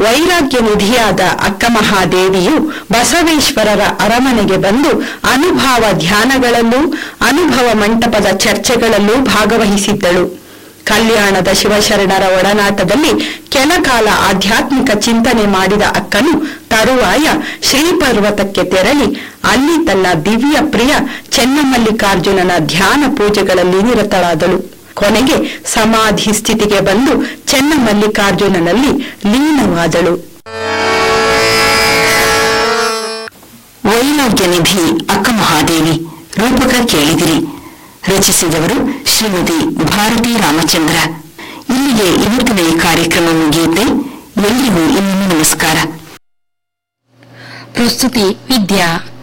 ವೈರಾಗ್ಯ ನಿಧಿಯಾದ ಅಕ್ಕ ಮಹಾದೇವಿಯು ಬಸವೇಶ್ವರರ ಅರಮನೆಗೆ ಬಂದು ಅನುಭವ ಧ್ಯಾನಗಳಲ್ಲೂ ಅನುಭವ ಮಂಟಪದ ಚರ್ಚೆಗಳಲ್ಲೂ ಭಾಗವಹಿಸಿದ್ದಳು ಕಲ್ಯಾಣದ ಶಿವಶರಣರ ಒಡನಾಟದಲ್ಲಿ ಕೆಲಕಾಲ ಆಧ್ಯಾತ್ಮಿಕ ಚಿಂತನೆ ಮಾಡಿದ ಅಕ್ಕನು ತರುವಾಯ ಶ್ರೀಪರ್ವತಕ್ಕೆ ತೆರಳಿ ಅಲ್ಲಿ ತನ್ನ ದಿವ್ಯ ಪ್ರಿಯ ಚೆನ್ನಮಲ್ಲಿಕಾರ್ಜುನನ ಧ್ಯಾನ ಪೂಜೆಗಳಲ್ಲಿ ನಿರತಳಾದಳು ಕೊನೆಗೆ ಸಮಾಧಿ ಸ್ಥಿತಿಗೆ ಬಂದು ಚೆನ್ನಮಲ್ಲಿಕಾರ್ಜುನನಲ್ಲಿ ಲೀನವಾದಳು ವೈರಾಗ್ಯ ನಿಧಿ ಅಕ್ಕ ಮಹಾದೇವಿ ರೂಪಕ ಕೇಳಿದಿರಿ ರಚಿಸಿದವರು ಶ್ರೀಮತಿ ಭಾರತಿ ರಾಮಚಂದ್ರ ಇಲ್ಲಿಗೆ ಇವತ್ತಿನ ಈ ಕಾರ್ಯಕ್ರಮ ಮುಗಿಯುತ್ತೆ ಎಲ್ರಿಗೂ ಇನ್ನೊಮ್ಮೆ ನಮಸ್ಕಾರ ಪ್ರಸ್ತುತಿ ವಿದ್ಯಾ